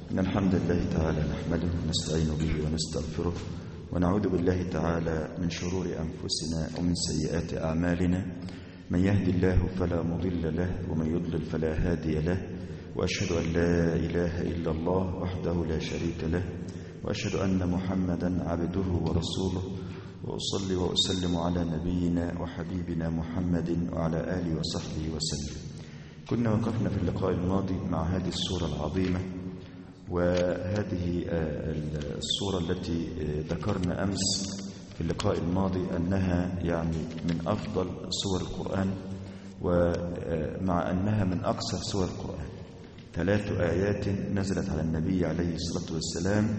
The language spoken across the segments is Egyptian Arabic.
إن الحمد لله تعالى نحمده ونستعين به ونستغفره ونعوذ بالله تعالى من شرور أنفسنا ومن سيئات أعمالنا من يهدي الله فلا مضل له ومن يضلل فلا هادي له وأشهد أن لا إله إلا الله وحده لا شريك له وأشهد أن محمدا عبده ورسوله وأصلي وأسلم على نبينا وحبيبنا محمد وعلى آله وصحبه وسلم كنا وقفنا في اللقاء الماضي مع هذه السورة العظيمة وهذه الصورة التي ذكرنا أمس في اللقاء الماضي أنها يعني من أفضل سور القرآن ومع أنها من أكثر سور القرآن ثلاث آيات نزلت على النبي عليه الصلاة والسلام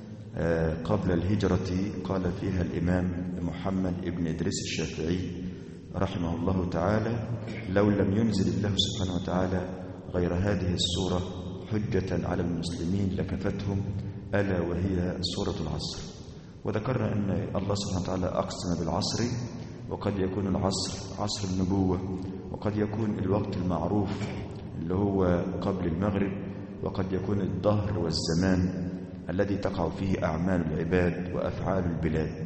قبل الهجرة قال فيها الإمام محمد ابن إدريس الشافعي رحمه الله تعالى لو لم ينزل الله سبحانه وتعالى غير هذه السورة حجة على المسلمين لكفتهم ألا وهي سورة العصر وذكرنا أن الله سبحانه وتعالى أقسم بالعصر وقد يكون العصر عصر النبوة وقد يكون الوقت المعروف اللي هو قبل المغرب وقد يكون الظهر والزمان الذي تقع فيه أعمال العباد وأفعال البلاد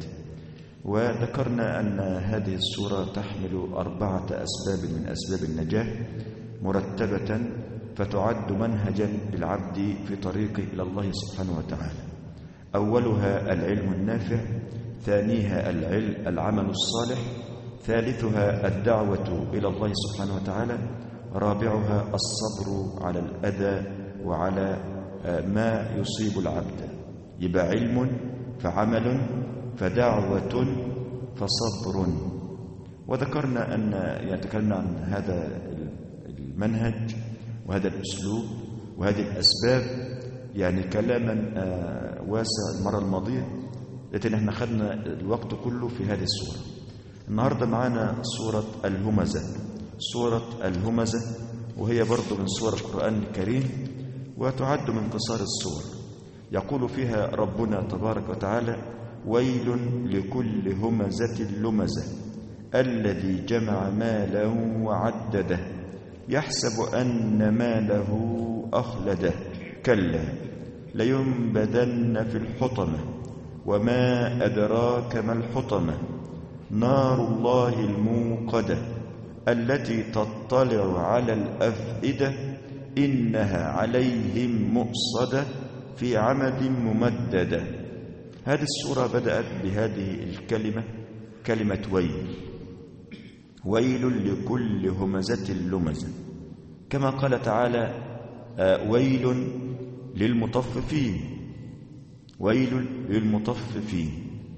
وذكرنا أن هذه السورة تحمل أربعة أسباب من أسباب النجاة مرتبة فتعد منهجا للعبد في طريقه إلى الله سبحانه وتعالى أولها العلم النافع ثانيها العلم العمل الصالح ثالثها الدعوة إلى الله سبحانه وتعالى رابعها الصبر على الأذى وعلى ما يصيب العبد يبقى علم فعمل فدعوة فصبر وذكرنا أن يتكلمنا عن هذا المنهج وهذا الأسلوب وهذه الأسباب يعني كلاما واسع المرة الماضية لكن احنا خدنا الوقت كله في هذه السورة النهاردة معانا سورة الهمزة سورة الهمزة وهي برضو من سور القرآن الكريم وتعد من قصار السور يقول فيها ربنا تبارك وتعالى ويل لكل همزة لمزة الذي جمع مالا وعدده يحسب أن ماله أخلده كلا لينبذن في الحطمة وما أدراك ما الحطمة نار الله الموقدة التي تطلع على الأفئدة إنها عليهم مؤصدة في عمد ممددة هذه السورة بدأت بهذه الكلمة كلمة ويل ويل لكل همزة لمزة كما قال تعالى ويل للمطففين ويل للمطففين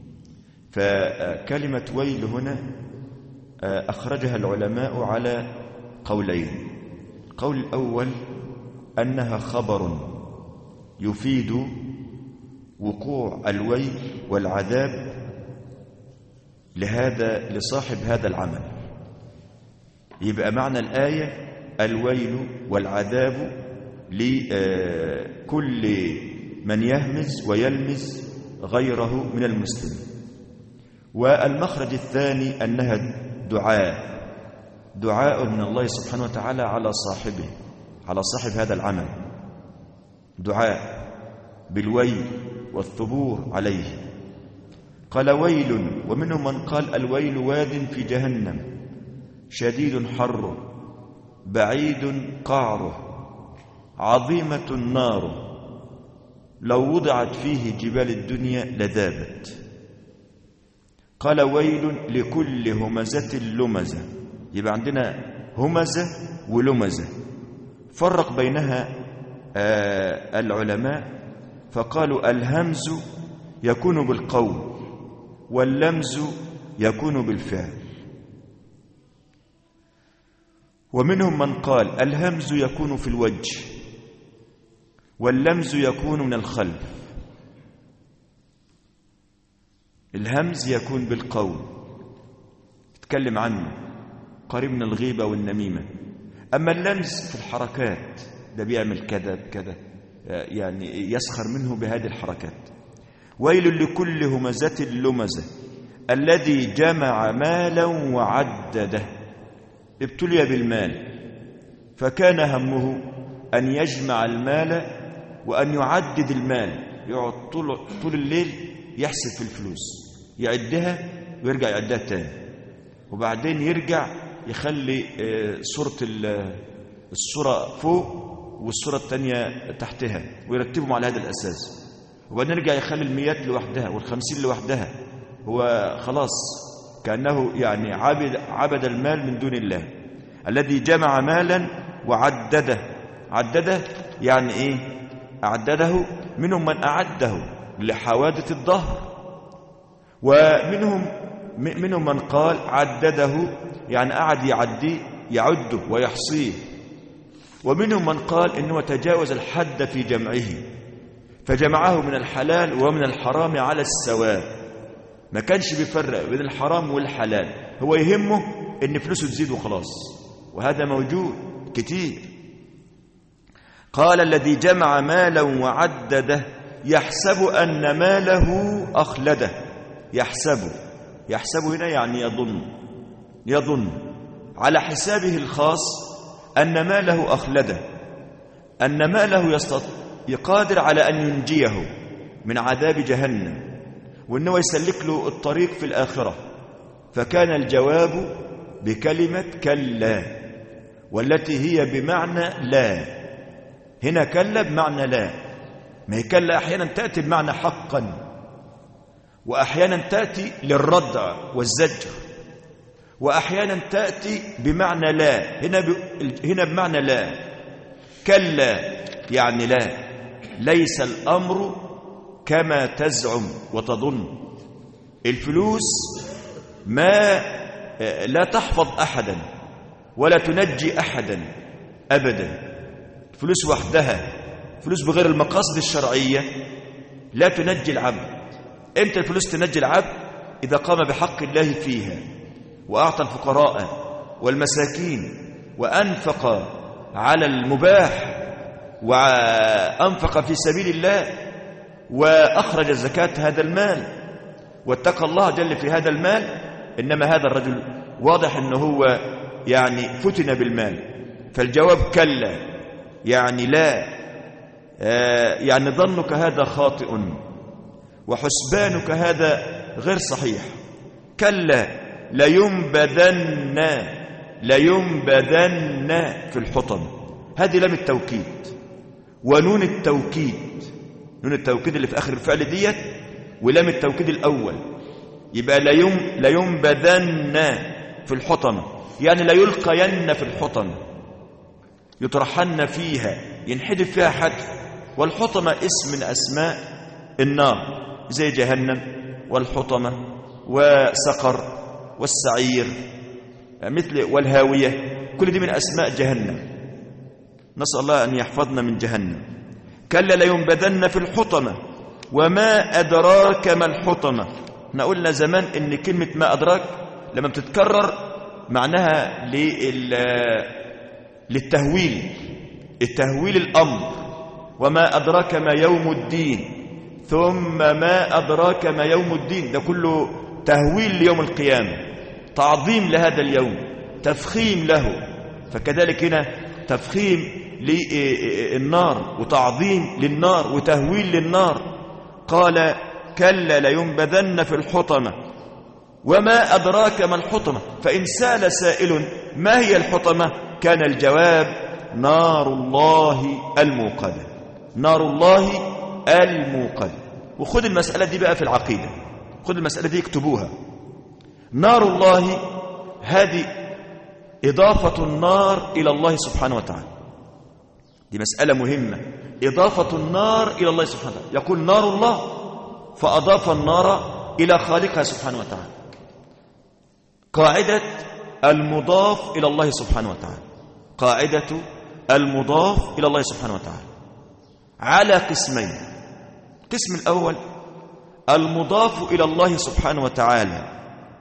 فكلمة ويل هنا أخرجها العلماء على قولين القول الأول أنها خبر يفيد وقوع الويل والعذاب لهذا لصاحب هذا العمل يبقى معنى الآية الويل والعذاب لكل من يهمز ويلمز غيره من المسلمين والمخرج الثاني أنها دعاء دعاء من الله سبحانه وتعالى على صاحبه على صاحب هذا العمل دعاء بالويل والثبور عليه قال ويل ومنهم من قال الويل واد في جهنم شديد حره بعيد قعره عظيمة النار لو وضعت فيه جبال الدنيا لذابت قال ويل لكل همزة لمزة يبقى عندنا همزة ولمزة فرق بينها آه العلماء فقالوا الهمز يكون بالقول واللمز يكون بالفعل ومنهم من قال الهمز يكون في الوجه واللمز يكون من الخلف الهمز يكون بالقول تتكلم عنه قريب من الغيبة والنميمة أما اللمز في الحركات ده بيعمل كذا بكذا يعني يسخر منه بهذه الحركات ويل لكل همزة لمزة الذي جمع مالا وعدده ابتلي بالمال فكان همه أن يجمع المال وأن يعدد المال يقعد طول, طول الليل يحسب في الفلوس يعدها ويرجع يعدها تاني وبعدين يرجع يخلي آه، صورة ال- الصورة فوق والصورة التانية تحتها ويرتبهم على هذا الأساس وبعدين يرجع يخلي الميات لوحدها والخمسين لوحدها هو خلاص كأنه يعني عبد, عبد المال من دون الله الذي جمع مالا وعدده عدده يعني ايه أعدده منهم من أعده لحوادث الظهر ومنهم م- منهم من قال عدده يعني قعد يعديه يعده ويحصيه ومنهم من قال انه تجاوز الحد في جمعه فجمعه من الحلال ومن الحرام على السواء ما كانش بيفرق بين الحرام والحلال هو يهمه ان فلوسه تزيد وخلاص وهذا موجود كتير قال الذي جمع مالا وعدده يحسب أن ماله أخلده يحسب يحسب هنا يعني يظن يظن على حسابه الخاص أن ماله أخلده أن ماله يستط... يقادر على أن ينجيه من عذاب جهنم وأنه يسلك له الطريق في الآخرة فكان الجواب بكلمة كلا والتي هي بمعنى لا هنا كلا بمعنى لا ما هي كلا أحيانا تأتي بمعنى حقا وأحيانا تأتي للردع والزجر وأحيانا تأتي بمعنى لا هنا, ب... هنا بمعنى لا كلا يعني لا ليس الأمر كما تزعم وتظن الفلوس ما لا تحفظ أحدا ولا تنجي أحدا أبدا فلوس وحدها فلوس بغير المقاصد الشرعية لا تنجي العبد امتى الفلوس تنجي العبد إذا قام بحق الله فيها وأعطى الفقراء والمساكين وأنفق على المباح وأنفق في سبيل الله وأخرج زكاة هذا المال واتقى الله جل في هذا المال إنما هذا الرجل واضح أنه هو يعني فتن بالمال فالجواب كلا يعني لا آه يعني ظنك هذا خاطئ وحسبانك هذا غير صحيح كلا لينبذن لينبذن في الحطم هذه لام التوكيد ونون التوكيد نون التوكيد اللي في آخر الفعل ديت ولام التوكيد الأول يبقى ليم لينبذن في الحطمة يعني لا يلقين في الحطمة يطرحن فيها ينحدف فيها حتف والحطمة اسم من أسماء النار زي جهنم والحطمة وسقر والسعير مثل والهاوية كل دي من أسماء جهنم نسأل الله أن يحفظنا من جهنم كلا لينبذن في الحطمة وما أدراك ما الحطمة احنا قلنا زمان ان كلمة ما أدراك لما بتتكرر معناها للتهويل التهويل الأمر وما أدراك ما يوم الدين ثم ما أدراك ما يوم الدين ده كله تهويل ليوم القيامة تعظيم لهذا اليوم تفخيم له فكذلك هنا تفخيم للنار وتعظيم للنار وتهويل للنار قال كلا لينبذن في الحطمة وما أدراك ما الحطمة فإن سال سائل ما هي الحطمة كان الجواب نار الله الموقدة نار الله الموقدة وخذ المسألة دي بقى في العقيدة خذ المسألة دي اكتبوها نار الله هذه إضافة النار إلى الله سبحانه وتعالى دي مسألة مهمة إضافة النار إلى الله سبحانه وتعالى يقول نار الله فأضاف النار إلى خالقها سبحانه وتعالى قاعدة المضاف إلى الله سبحانه وتعالى قاعدة المضاف إلى الله سبحانه وتعالى على قسمين القسم الأول المضاف إلى الله سبحانه وتعالى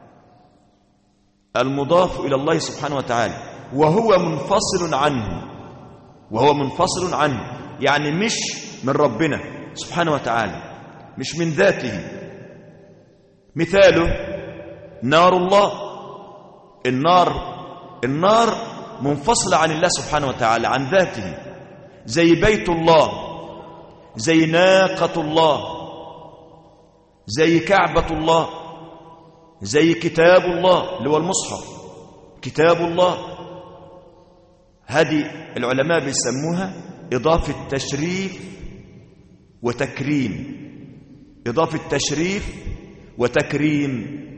المضاف إلى الله سبحانه وتعالى وهو منفصل عنه وهو منفصل عنه يعني مش من ربنا سبحانه وتعالى مش من ذاته مثاله نار الله النار النار منفصلة عن الله سبحانه وتعالى عن ذاته زي بيت الله زي ناقة الله زي كعبة الله زي كتاب الله اللي هو المصحف كتاب الله هذه العلماء بيسموها إضافة تشريف وتكريم إضافة تشريف وتكريم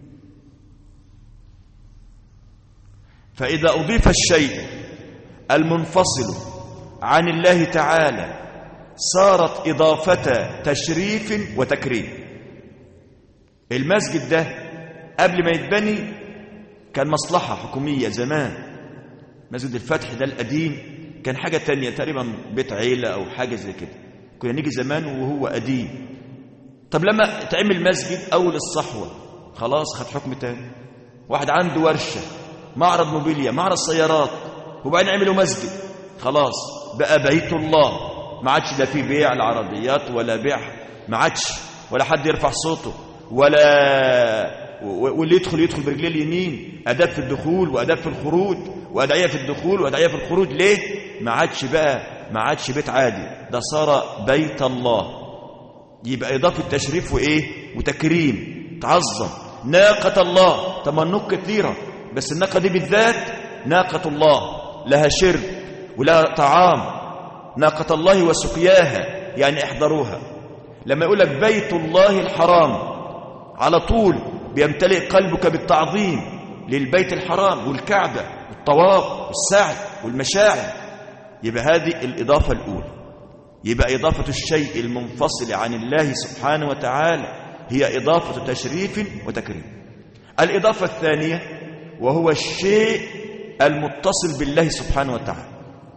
فإذا أضيف الشيء المنفصل عن الله تعالى صارت إضافة تشريف وتكريم المسجد ده قبل ما يتبني كان مصلحة حكومية زمان مسجد الفتح ده القديم كان حاجة تانية تقريبا بيت عيلة أو حاجة زي كده كنا نيجي زمان وهو قديم طب لما تعمل مسجد أول الصحوة خلاص خد حكم تاني واحد عنده ورشة معرض موبيليا معرض سيارات وبعدين عملوا مسجد خلاص بقى بيت الله ما عادش لا في بيع العربيات ولا بيع ما عادش ولا حد يرفع صوته ولا واللي يدخل يدخل برجليه اليمين اداب في الدخول واداب في الخروج وادعيه في الدخول وادعيه في الخروج ليه ما عادش بقى ما عادش بيت عادي ده صار بيت الله يبقى اضافه تشريف وايه وتكريم تعظم ناقه الله طب ما النوق كثيره بس الناقه دي بالذات ناقه الله لها شرب ولها طعام ناقه الله وسقياها يعني احضروها لما يقول لك بيت الله الحرام على طول بيمتلئ قلبك بالتعظيم للبيت الحرام والكعبة والطواف والسعي والمشاعر يبقى هذه الإضافة الأولى يبقى إضافة الشيء المنفصل عن الله سبحانه وتعالى هي إضافة تشريف وتكريم الإضافة الثانية وهو الشيء المتصل بالله سبحانه وتعالى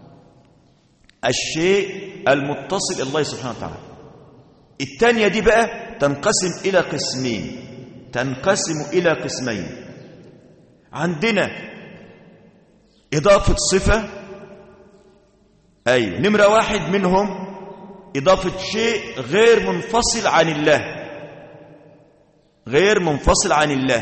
الشيء المتصل الله سبحانه وتعالى الثانية دي بقى تنقسم إلى قسمين تنقسم إلى قسمين عندنا إضافة صفة أيوة نمرة واحد منهم إضافة شيء غير منفصل عن الله غير منفصل عن الله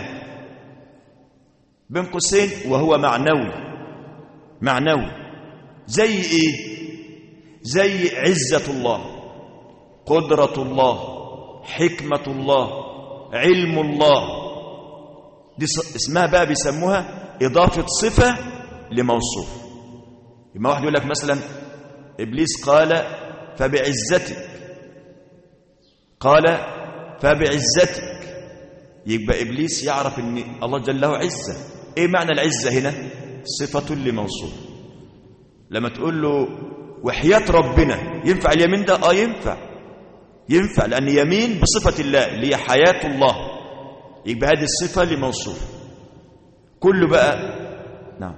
بين قوسين وهو معنوي معنوي زي إيه زي عزة الله قدرة الله حكمة الله علم الله دي اسمها بقى بيسموها إضافة صفة لموصوف لما واحد يقول لك مثلا إبليس قال فبعزتك قال فبعزتك يبقى إبليس يعرف أن الله جل له عزة إيه معنى العزة هنا صفة لموصوف لما تقول له وحياة ربنا ينفع اليمين ده آه ينفع ينفع لأن يمين بصفة الله اللي هي حياة الله يبقى هذه الصفة لموصوف كله بقى نعم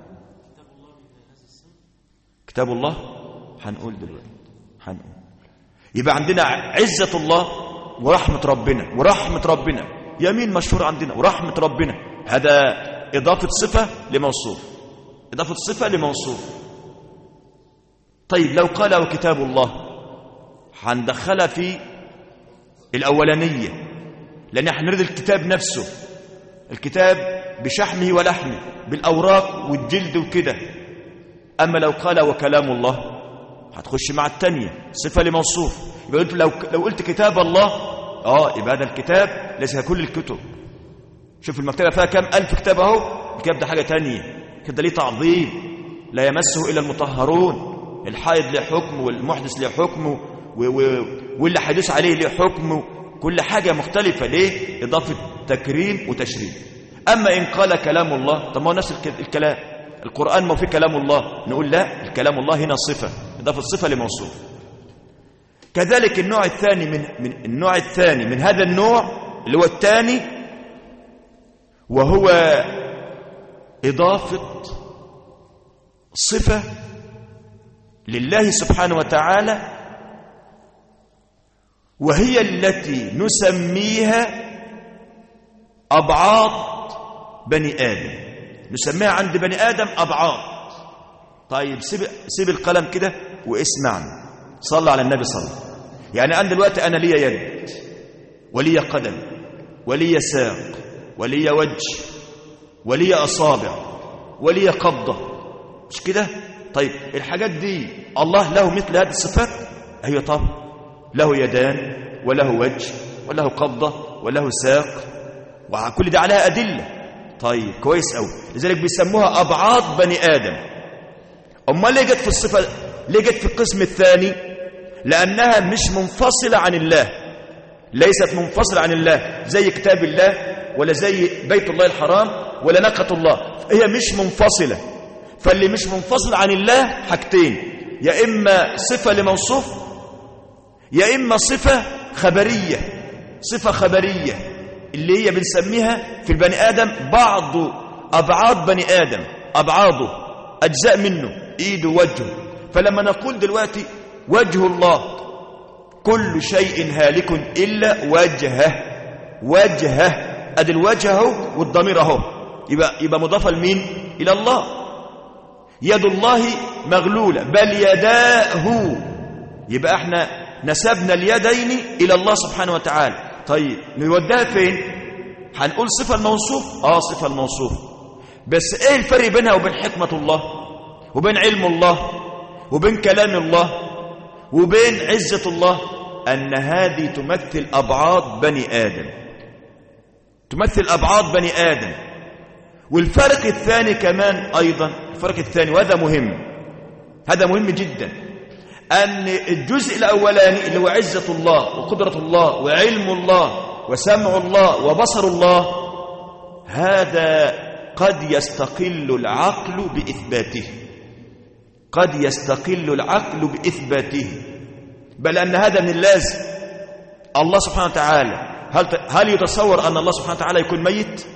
كتاب الله هنقول دلوقتي هنقول يبقى عندنا عزة الله ورحمة ربنا ورحمة ربنا يمين مشهور عندنا ورحمة ربنا هذا إضافة صفة لموصوف إضافة صفة لموصوف طيب لو قال وكتاب الله هندخلها في الأولانية لأن احنا نريد الكتاب نفسه الكتاب بشحمه ولحمه بالأوراق والجلد وكده أما لو قال وكلام الله هتخش مع التانية صفة لموصوف يبقى قلت لو, لو قلت كتاب الله اه يبقى هذا الكتاب ليس كل الكتب شوف المكتبة فيها كام ألف كتاب اهو الكتاب ده حاجة تانية كده ليه تعظيم لا يمسه إلا المطهرون الحائض له حكم والمحدث له حكم واللي هيدوس عليه له حكم كل حاجة مختلفة ليه إضافة تكريم وتشريف أما إن قال كلام الله طب ما هو نفس الكلام القرآن ما فيه كلام الله نقول لا الكلام الله هنا صفة إضافة صفة لموصوف كذلك النوع الثاني من, من النوع الثاني من هذا النوع اللي هو الثاني وهو إضافة صفة لله سبحانه وتعالى وهي التي نسميها أبعاض بني آدم نسميها عند بني آدم أبعاض طيب سيب, سيب القلم كده واسمعني صلى على النبي صلى يعني أنا دلوقتي أنا لي يد ولي قدم ولي ساق ولي وجه ولي أصابع ولي قبضة مش كده طيب الحاجات دي الله له مثل هذه الصفات أيوة طبعا له يدان وله وجه وله قبضة وله ساق وكل ده عليها أدلة طيب كويس أوي لذلك بيسموها أبعاد بني آدم أما ليه جت في الصفة ليه جت في القسم الثاني لأنها مش منفصلة عن الله ليست منفصلة عن الله زي كتاب الله ولا زي بيت الله الحرام ولا ناقة الله هي مش منفصلة فاللي مش منفصل عن الله حاجتين يا إما صفة لموصوف يا إما صفة خبرية صفة خبرية اللي هي بنسميها في البني آدم بعض أبعاد بني آدم أبعاده أجزاء منه إيده وجهه فلما نقول دلوقتي وجه الله كل شيء هالك إلا وجهه وجهه أدي الوجه اهو والضمير اهو يبقى, يبقى مضافة لمين إلى الله يد الله مغلولة بل يداه يبقى احنا نسبنا اليدين إلى الله سبحانه وتعالى طيب نوديها فين هنقول صفة الموصوف اه صفة الموصوف بس ايه الفرق بينها وبين حكمة الله وبين علم الله وبين كلام الله وبين عزة الله أن هذه تمثل أبعاد بني آدم تمثل أبعاد بني آدم والفرق الثاني كمان أيضا الفرق الثاني وهذا مهم هذا مهم جدا أن الجزء الأولاني اللي هو عزة الله وقدرة الله وعلم الله وسمع الله وبصر الله هذا قد يستقل العقل بإثباته قد يستقل العقل بإثباته بل أن هذا من اللازم الله سبحانه وتعالى هل, هل يتصور أن الله سبحانه وتعالى يكون ميت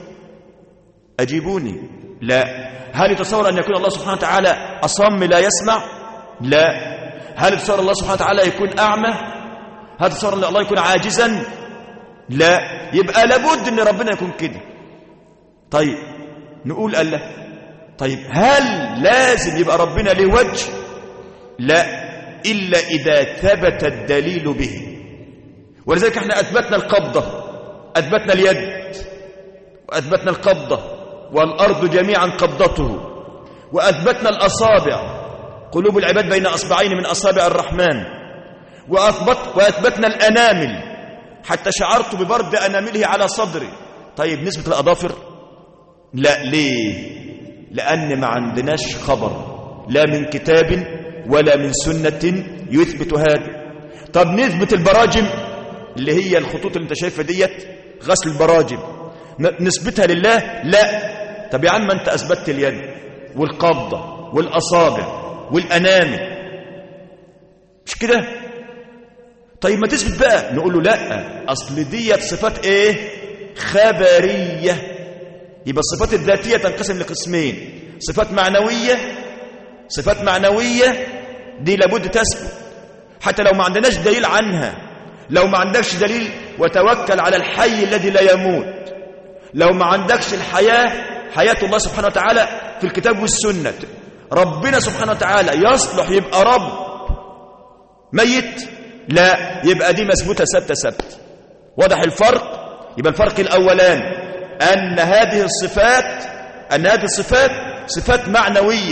أجيبوني لا هل يتصور أن يكون الله سبحانه وتعالى أصم لا يسمع لا هل يتصور الله سبحانه وتعالى يكون أعمى هل يتصور أن الله يكون عاجزا لا يبقى لابد أن ربنا يكون كده طيب نقول الله طيب هل لازم يبقى ربنا له وجه لا إلا إذا ثبت الدليل به ولذلك احنا أثبتنا القبضة أثبتنا اليد وأثبتنا القبضة والأرض جميعا قبضته وأثبتنا الأصابع قلوب العباد بين أصبعين من أصابع الرحمن وأثبت وأثبتنا الأنامل حتى شعرت ببرد أنامله على صدري طيب نسبة الأظافر لا ليه لأن ما عندناش خبر لا من كتاب ولا من سنة يثبت هذا طب نثبت البراجم اللي هي الخطوط اللي انت شايفها ديت غسل البراجم نثبتها لله لا طب يا عم انت اثبتت اليد والقبضه والاصابع والانامل مش كده طيب ما تثبت بقى نقول له لا اصل ديت صفات ايه خبريه يبقى الصفات الذاتيه تنقسم لقسمين صفات معنويه صفات معنويه دي لابد تثبت حتى لو ما عندناش دليل عنها لو ما عندكش دليل وتوكل على الحي الذي لا يموت لو ما عندكش الحياة حياة الله سبحانه وتعالى في الكتاب والسنة ربنا سبحانه وتعالى يصلح يبقى رب ميت لا يبقى دي مثبوتة ثابتة ثابت واضح الفرق يبقى الفرق الأولان أن هذه الصفات أن هذه الصفات صفات معنوية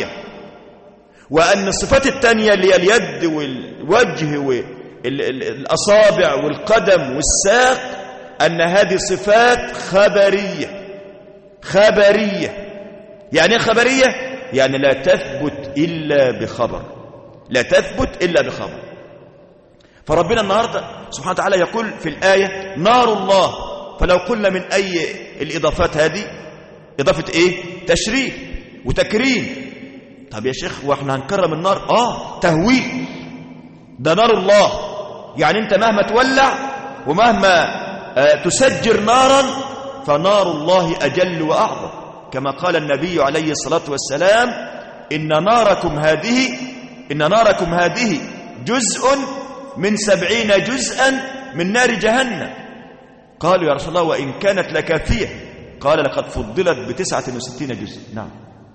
وأن الصفات الثانية اللي هي اليد والوجه والأصابع والقدم والساق أن هذه صفات خبرية خبرية يعني ايه خبرية؟ يعني لا تثبت إلا بخبر لا تثبت إلا بخبر فربنا النهاردة سبحانه وتعالى يقول في الآية نار الله فلو قلنا من أي الإضافات هذه إضافة إيه؟ تشريف وتكريم طب يا شيخ واحنا هنكرم النار آه تهويل ده نار الله يعني انت مهما تولع ومهما آه تسجر نارا فنار الله أجل وأعظم كما قال النبي عليه الصلاة والسلام إن ناركم هذه إن ناركم هذه جزء من سبعين جزءا من نار جهنم قالوا يا رسول الله وإن كانت لكافية قال لقد فضلت بتسعة وستين جزء نعم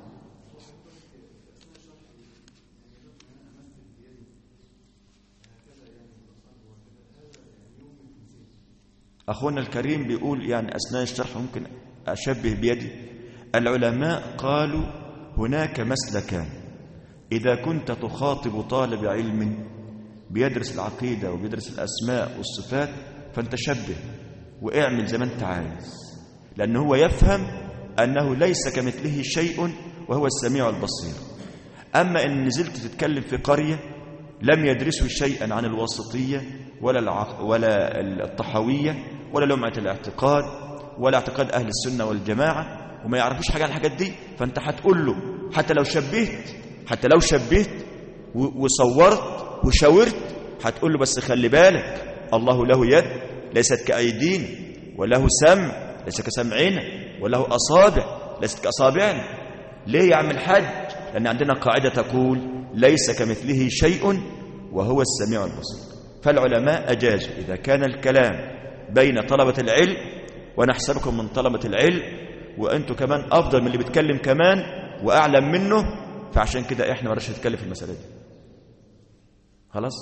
أخونا الكريم بيقول يعني أثناء الشرح ممكن أشبه بيدي العلماء قالوا هناك مسلكان إذا كنت تخاطب طالب علم بيدرس العقيدة وبيدرس الأسماء والصفات فأنت شبه واعمل زي ما أنت عايز لأن هو يفهم أنه ليس كمثله شيء وهو السميع البصير أما إن نزلت تتكلم في قرية لم يدرسوا شيئا عن الوسطية ولا العق... ولا الطحوية ولا لمعة الاعتقاد ولا اعتقاد أهل السنة والجماعة وما يعرفوش حاجة عن الحاجات دي فأنت هتقول له حتى لو شبهت حتى لو شبهت و... وصورت وشاورت هتقول له بس خلي بالك الله له يد ليست كأيدينا وله سمع ليس كسمعنا وله أصابع ليست كأصابعنا ليه يا عم الحاج لأن عندنا قاعدة تقول ليس كمثله شيء وهو السميع البصير فالعلماء أجازوا إذا كان الكلام بين طلبة العلم ونحسبكم من طلبة العلم وأنتم كمان أفضل من اللي بيتكلم كمان وأعلم منه فعشان كده إحنا ما رش نتكلم في المسألة دي خلاص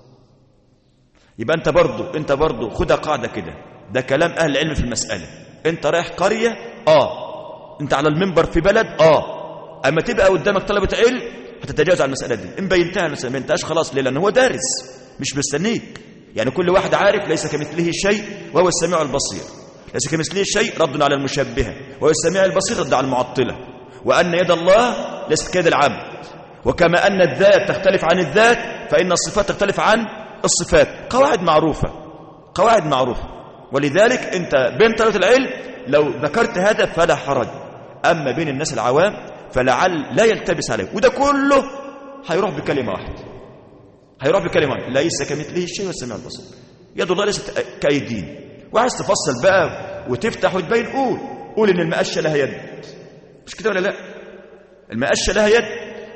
يبقى أنت برضو أنت برضو خدها قاعدة كده ده كلام أهل العلم في المسألة أنت رايح قرية آه أنت على المنبر في بلد آه أما تبقى قدامك طلبة علم هتتجاوز على المسألة دي إن بينتها المسألة ما بينتهاش خلاص ليه لأن هو دارس مش مستنيك يعني كل واحد عارف ليس كمثله شيء وهو السميع البصير ليس كمثله شيء رد على المشبهة وهو السميع البصير رد على المعطلة وأن يد الله ليست كيد العبد وكما أن الذات تختلف عن الذات فإن الصفات تختلف عن الصفات قواعد معروفة قواعد معروفة ولذلك أنت بين طلبة العلم لو ذكرت هذا فلا حرج أما بين الناس العوام فلعل لا يلتبس عليه وده كله هيروح بكلمة واحدة هيروح بكلمة واحدة ليس كمثله الشيء والسميع البصير يد الله ليست كأيدين وعايز تفصل بقى وتفتح وتبين قول قول ان المقشه لها يد مش كده ولا لا المقشه لها يد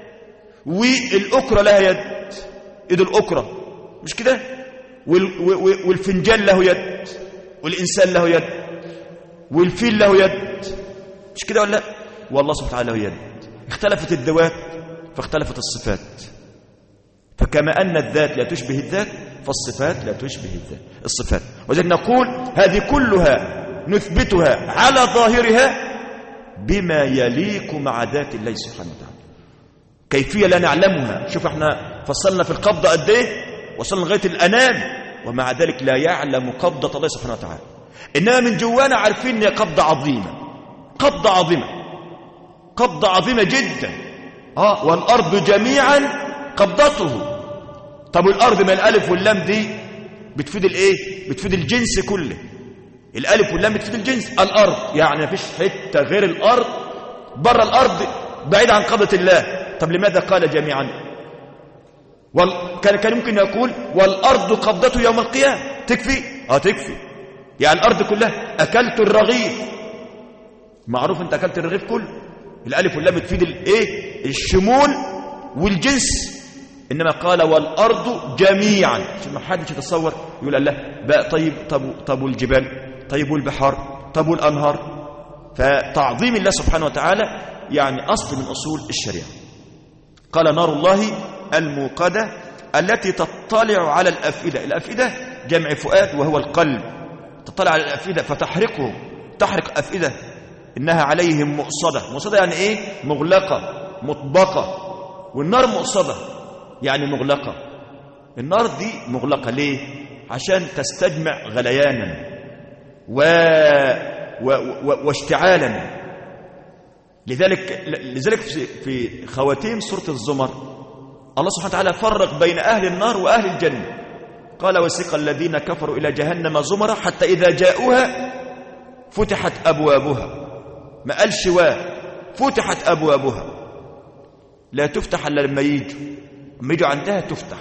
والاكره لها يد ايد الاكره مش كده وال والفنجان له يد والانسان له يد والفيل له يد مش كده ولا لا والله سبحانه وتعالى له يد اختلفت الذوات فاختلفت الصفات فكما أن الذات لا تشبه الذات فالصفات لا تشبه الذات الصفات وذلك نقول هذه كلها نثبتها على ظاهرها بما يليق مع ذات الله سبحانه وتعالى كيفية لا نعلمها شوف احنا فصلنا في القبضة قد ايه وصلنا لغاية الأنام ومع ذلك لا يعلم قبضة الله سبحانه وتعالى إنما من جوانا عارفين ان هي قبضة عظيمة قبضة عظيمة قبضة عظيمة جدا آه والأرض جميعا قبضته طب والأرض ما الألف واللام دي بتفيد الايه بتفيد الجنس كله الألف واللام بتفيد الجنس الأرض يعني مفيش حتة غير الأرض بره الأرض بعيد عن قبضة الله طب لماذا قال جميعا وال... كان كان ممكن يقول والأرض قبضته يوم القيامة تكفي اه تكفي يعني الأرض كلها أكلت الرغيف معروف انت أكلت الرغيف كله الألف واللام بتفيد الايه الشمول والجنس إنما قال والأرض جميعا عشان ما حدش يتصور يقول الله بقى طيب طب, طب والجبال طيب والبحار طب والأنهار فتعظيم الله سبحانه وتعالى يعني أصل من أصول الشريعة قال نار الله الموقدة التي تطلع على الأفئدة الأفئدة جمع فؤاد وهو القلب تطلع على الأفئدة فتحرقه تحرق أفئدة إنها عليهم مؤصدة مؤصدة يعني إيه مغلقة مطبقة والنار مؤصدة يعني مغلقة النار دي مغلقة ليه عشان تستجمع غليانا و... و... و... واشتعالا لذلك لذلك في خواتيم سورة الزمر الله سبحانه وتعالى فرق بين أهل النار وأهل الجنة قال وسيق الذين كفروا إلى جهنم زمرا حتى إذا جاءوها فتحت أبوابها ما قالش واه فتحت أبوابها لا تفتح إلا لما يجوا لما يجوا عندها تفتح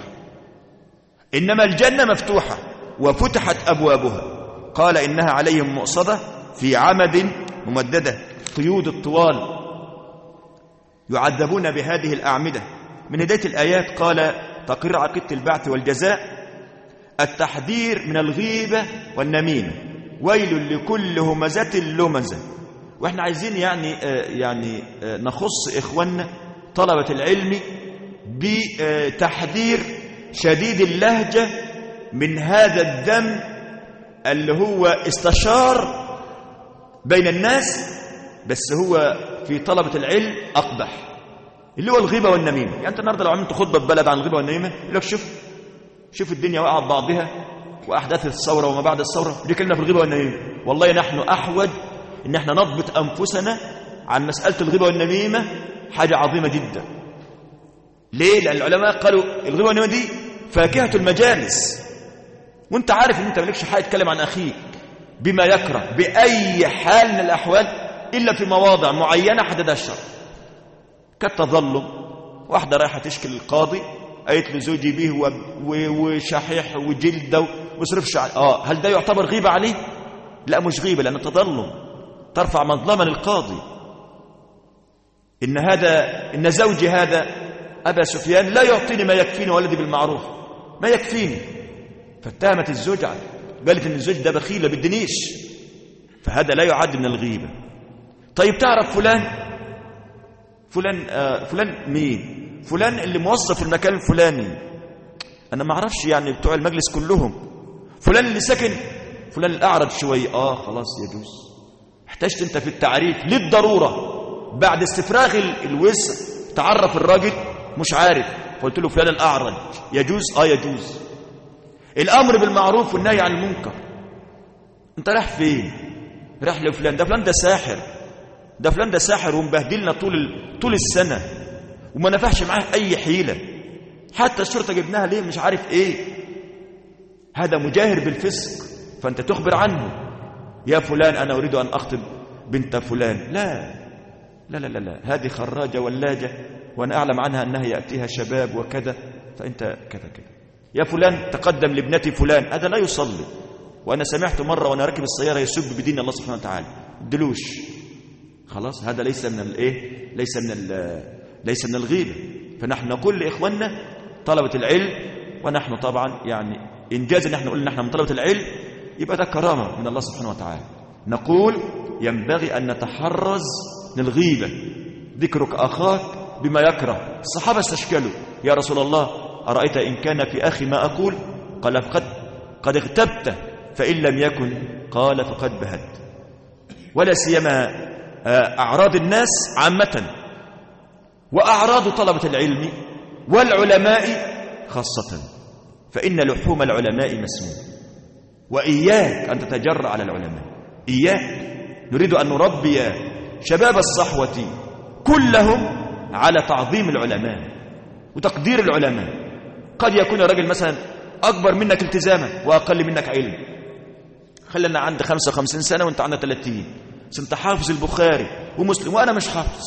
إنما الجنة مفتوحة وفتحت أبوابها قال إنها عليهم مؤصدة في عمد ممددة قيود الطوال يعذبون بهذه الأعمدة من هداية الآيات قال تقرير عقيدة البعث والجزاء التحذير من الغيبة والنميمة ويل لكل همزة لمزة واحنا عايزين يعني آه يعني آه نخص إخواننا طلبة العلم بتحذير شديد اللهجة من هذا الذم اللي هو استشار بين الناس بس هو في طلبة العلم أقبح اللي هو الغيبة والنميمة يعني أنت النهاردة لو عملت خطبة ببلد عن الغيبة والنميمة يقول لك شوف شوف الدنيا واقعه ببعضها واحداث الثوره وما بعد الثوره دي كلمه في الغيبه والنميمه والله نحن احوج ان احنا نضبط انفسنا عن مساله الغيبه والنميمه حاجه عظيمه جدا ليه لان العلماء قالوا الغيبه والنميمه دي فاكهه المجالس وانت عارف ان انت مالكش حق تتكلم عن اخيك بما يكره باي حال من الاحوال الا في مواضع معينه حددها الشرع كالتظلم واحده رايحه تشكي للقاضي قالت له زوجي به و- و- وشحيح وجلده ومصرفش عليه اه هل ده يعتبر غيبه عليه لا مش غيبه لان تظلم ترفع مظلمه للقاضي ان هذا ان زوجي هذا ابا سفيان لا يعطيني ما يكفيني ولدي بالمعروف ما يكفيني فاتهمت الزوج قالت ان الزوج ده بخيل ما بيدينيش فهذا لا يعد من الغيبه طيب تعرف فلان فلان آه فلان مين فلان اللي موظف في المكان الفلاني انا ما اعرفش يعني بتوع المجلس كلهم فلان اللي ساكن فلان الاعرج شويه اه خلاص يجوز احتجت انت في التعريف للضروره بعد استفراغ ال- الوسع تعرف الراجل مش عارف قلت له فلان الاعرج يجوز اه يجوز الامر بالمعروف والنهي عن المنكر انت رايح فين رايح لفلان ده فلان ده ساحر ده فلان ده ساحر ومبهدلنا طول ال... طول السنه وما نفعش معاه اي حيله حتى الشرطه جبناها ليه مش عارف ايه هذا مجاهر بالفسق فانت تخبر عنه يا فلان انا اريد ان اخطب بنت فلان لا لا لا لا, لا. هذه خراجه ولاجه وانا اعلم عنها انها ياتيها شباب وكذا فانت كذا كذا يا فلان تقدم لابنتي فلان هذا لا يصلي وانا سمعت مره وانا راكب السياره يسب بدين الله سبحانه وتعالى دلوش خلاص هذا ليس من الايه ليس من ال- ليس من الغيبه فنحن نقول لاخواننا طلبه العلم ونحن طبعا يعني انجاز ان احنا نقول ان احنا من طلبه العلم يبقى ده كرامه من الله سبحانه وتعالى نقول ينبغي ان نتحرز من الغيبه ذكرك اخاك بما يكره الصحابه استشكلوا يا رسول الله ارايت ان كان في اخي ما اقول قال فقد قد اغتبته فان لم يكن قال فقد بهت ولا سيما آه، اعراض الناس عامه واعراض طلبه العلم والعلماء خاصه فان لحوم العلماء مسموم واياك ان تتجرا على العلماء اياك نريد ان نربي شباب الصحوه كلهم على تعظيم العلماء وتقدير العلماء قد يكون الرجل مثلا اكبر منك التزاما واقل منك علم خلينا عندي 55 سنه وانت عندك 30 بس انت حافظ البخاري ومسلم وانا مش حافظ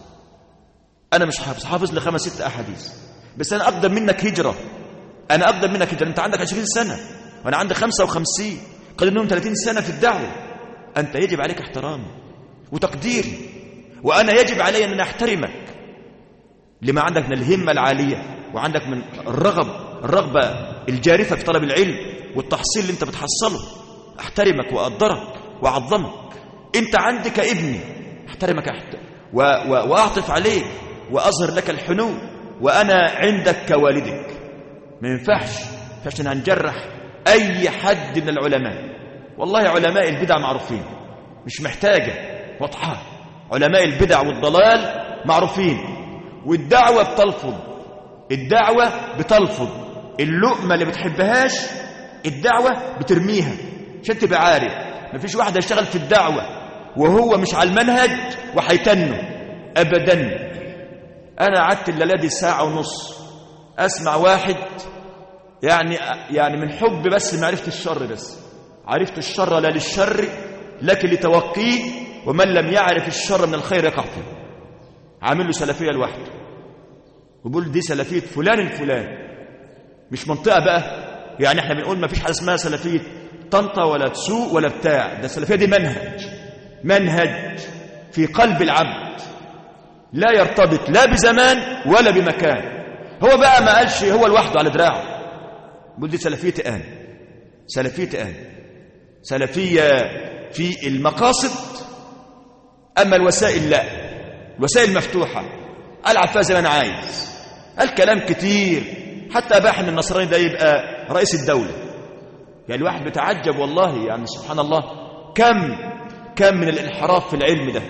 انا مش حافظ حافظ لي خمس ست احاديث بس انا اقدم منك هجره انا اقدم منك هجره انت عندك 20 سنه وانا عندي 55 قد انهم 30 سنه في الدعوه انت يجب عليك احترامي وتقديري وانا يجب علي ان أنا احترمك لما عندك من الهمه العاليه وعندك من الرغب الرغبه الجارفه في طلب العلم والتحصيل اللي انت بتحصله احترمك واقدرك واعظمك انت عندك ابني احترمك أحت... و... و... واعطف عليك واظهر لك الحنو وانا عندك كوالدك ما ينفعش ما ينفعش ان هنجرح اي حد من العلماء والله علماء البدع معروفين مش محتاجه واضحه علماء البدع والضلال معروفين والدعوه بتلفظ الدعوه بتلفظ اللقمه اللي بتحبهاش الدعوه بترميها عشان تبقى عارف مفيش واحد هيشتغل في الدعوه وهو مش على المنهج وهيتنه ابدا انا قعدت الليله دي ساعه ونص اسمع واحد يعني يعني من حب بس معرفه الشر بس عرفت الشر لا للشر لكن لتوقيه ومن لم يعرف الشر من الخير يقع فيه عامل له سلفيه لوحده وبيقول دي سلفيه فلان الفلان مش منطقه بقى يعني احنا بنقول ما فيش حاجه اسمها سلفيه طنطا ولا تسوق ولا بتاع ده السلفيه دي منهج منهج في قلب العبد لا يرتبط لا بزمان ولا بمكان هو بقى ما قالش هو لوحده على دراعه بيقول دي سلفيه انا سلفيه انا سلفيه في المقاصد اما الوسائل لا الوسائل مفتوحه العب فيها زي ما انا عايز الكلام كتير حتى اباح ان النصراني ده يبقى رئيس الدوله يعني الواحد بيتعجب والله يعني سبحان الله كم كم من الانحراف في العلم ده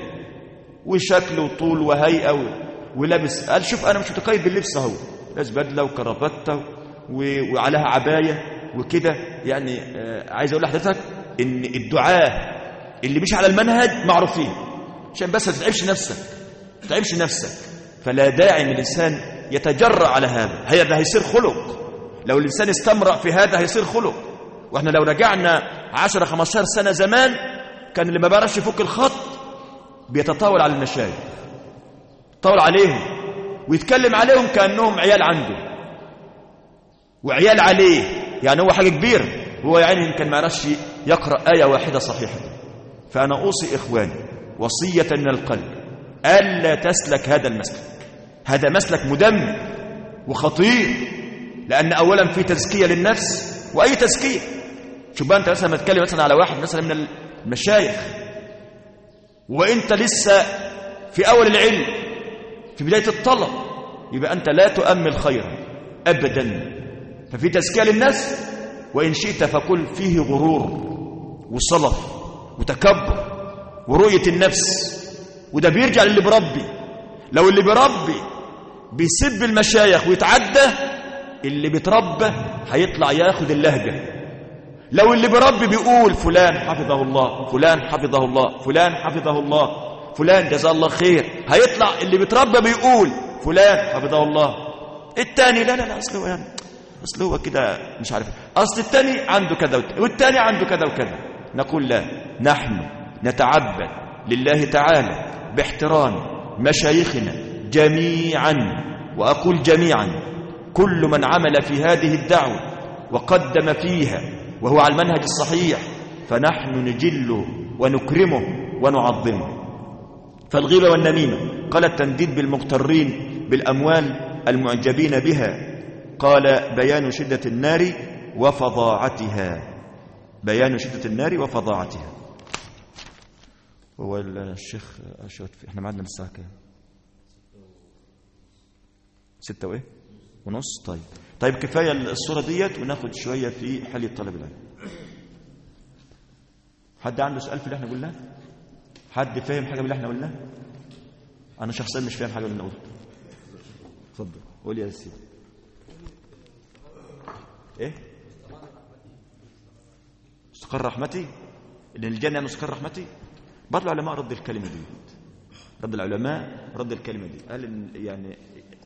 وشكل وطول وهيئه و... ولابس قال شوف انا مش متقيد باللبس اهو لابس بدله وكرافته و- وعليها عباية وكده يعني آه، عايز أقول لحضرتك إن الدعاة اللي مش على المنهج معروفين عشان بس ما تتعبش نفسك ما تتعبش نفسك فلا داعي ان الانسان يتجرأ على هذا هذا هيصير خلق لو الانسان استمرأ في هذا هيصير خلق واحنا لو رجعنا 10 15 سنه زمان كان اللي ما بيعرفش يفك الخط بيتطاول على المشايخ يتطاول عليهم ويتكلم عليهم كانهم عيال عنده وعيال عليه يعني هو حاجه كبيره هو يعني كان ما يعرفش يقرا ايه واحده صحيحه فانا اوصي اخواني وصيه من القلب الا تسلك هذا المسلك هذا مسلك مدمر وخطير لان اولا في تزكيه للنفس واي تزكيه شوف بقى انت مثلا لما تتكلم مثلا على واحد مثلا من المشايخ وانت لسه في اول العلم في بدايه الطلب يبقى انت لا تؤمل خيرا ابدا ففي تزكيه للنفس وان شئت فقل فيه غرور وصلف وتكبر ورؤيه النفس وده بيرجع للي بربي لو اللي بربي بيسب المشايخ ويتعدى اللي بيتربى هيطلع ياخد اللهجه لو اللي بربي بيقول فلان حفظه الله فلان حفظه الله فلان حفظه الله فلان جزاه الله خير هيطلع اللي بيتربى بيقول فلان حفظه الله التاني لا لا لا اصل هو يعني اصل هو كده مش عارف اصل التاني عنده كذا وت- والتاني عنده كذا وكذا نقول لا نحن نتعبد لله تعالى باحترام مشايخنا جميعا واقول جميعا كل من عمل في هذه الدعوه وقدم فيها وهو على المنهج الصحيح فنحن نجله ونكرمه ونعظمه فالغيبة والنميمة قال التنديد بالمغترين بالأموال المعجبين بها قال بيان شدة النار وفظاعتها بيان شدة النار وفظاعتها هو الشيخ أشرت احنا معدنا للساعة كام ستة وايه ونص طيب طيب كفاية الصورة ديت وناخد شوية في حل طلب العلم حد عنده سؤال في اللي احنا قلناه حد فاهم حاجة من اللي احنا قلناه انا شخصيا مش فاهم حاجة من اللي انا قلته اتفضل قول يا سيدي ايه مستقر رحمتي ان الجنة مستقر رحمتي بعض العلماء رد الكلمة دي رد العلماء رد الكلمة دي قال إن يعني